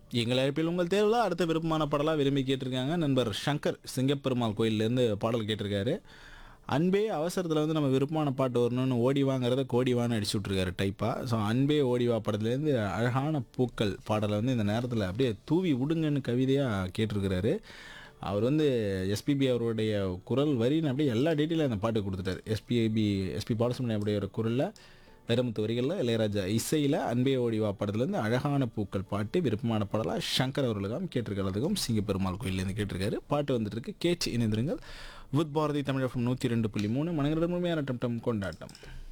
எங்கள் அழைப்பில் உங்கள் தேர்வில் அடுத்த விருப்பமான பாடலாக விரும்பி கேட்டிருக்காங்க நண்பர் சங்கர் சிங்கப்பெருமாள் கோயிலேருந்து பாடல் கேட்டிருக்காரு அன்பே அவசரத்தில் வந்து நம்ம விருப்பமான பாட்டு வரணும்னு ஓடி வாங்கிறத கோடி வான்னு அடிச்சு விட்ருக்காரு டைப்பாக ஸோ அன்பே ஓடி வா படத்துலேருந்து அழகான பூக்கள் பாடலை வந்து இந்த நேரத்தில் அப்படியே தூவி விடுங்கன்னு கவிதையாக கேட்டிருக்கிறாரு அவர் வந்து எஸ்பிபி அவருடைய குரல் வரின்னு அப்படியே எல்லா டீட்டெயிலும் அந்த பாட்டு கொடுத்துட்டாரு எஸ்பிஐபி எஸ்பி பாலசுமணி அப்படியே குரலில் வைரமுத்து வரிகளில் இளையராஜா இசையில் அன்பே ஓடிவா படத்துலேருந்து அழகான பூக்கள் பாட்டு விருப்பமான பாடலாக சங்கர் அவர்களுக்கும் கேட்டிருக்கிறதுக்கும் சிங்கப்பெருமாள் கோயிலேருந்து கேட்டிருக்காரு பாட்டு வந்துட்டு இருக்கு கேட்டு இணைந்திருங்கள் வித் பாரதி தமிழ் நூற்றி ரெண்டு புள்ளி மூணு மனங்களிடம் முழுமையான டம் டம் கொண்டாட்டம்